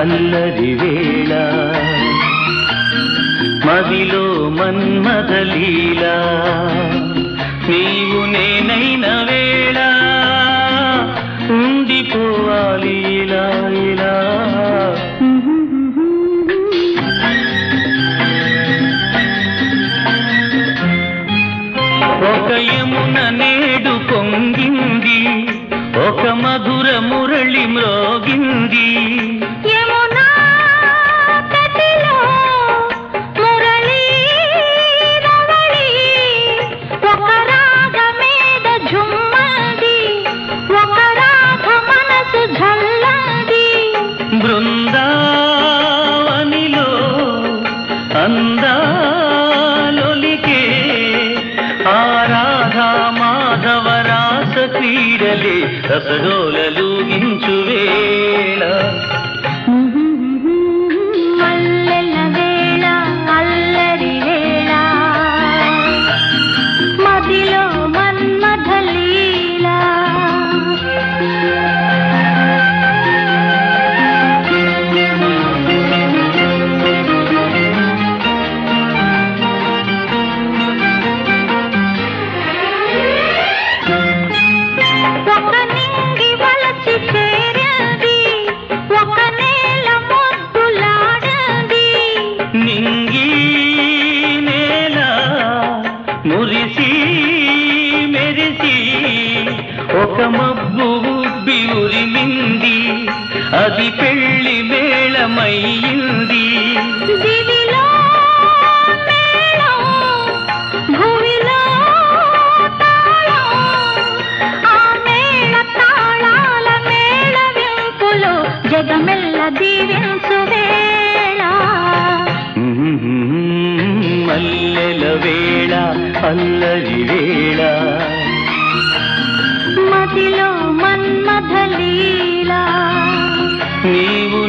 అల్లరి వేళ మదిలో మన్మద లీల నీవు నేనైన వేళ ఉండిపోవాలి ఇలా ఇలా ఒక యమున నేడు పొంగింది ఒక మధుర మురళి మ్రోగింది యమునా తటిలో మురళీ రవళి ఒక రాగమేద ఝుమ్మది ఒక రాగ మనసు ఝల్లది బృందావనిలో అందాలొలికే ఆరాధా మాధవ రాస క్రీడలే రసడోలూగించు వేళ మల్లెల వేళ అల్లరి వేళ మదిలో మన్మథ లీలా ఒక నింగి వలసి చేరింది ఒక నేల ముద్దులాడింది నింగి నేల మురిసి మెరిసి ఒక మబ్బు ఉబ్బి ఉరిమింది అది పెళ్లి మేళమయ్యింది దివిలో మేళం భువిలో తాళం ఆ మేళ తాళాల మేళ వింపులో జగమెల్ల దీవించు వేళ మల్లెల వేళ అల్లరి వేళ మదిలో మన్మథ లీలా నీవు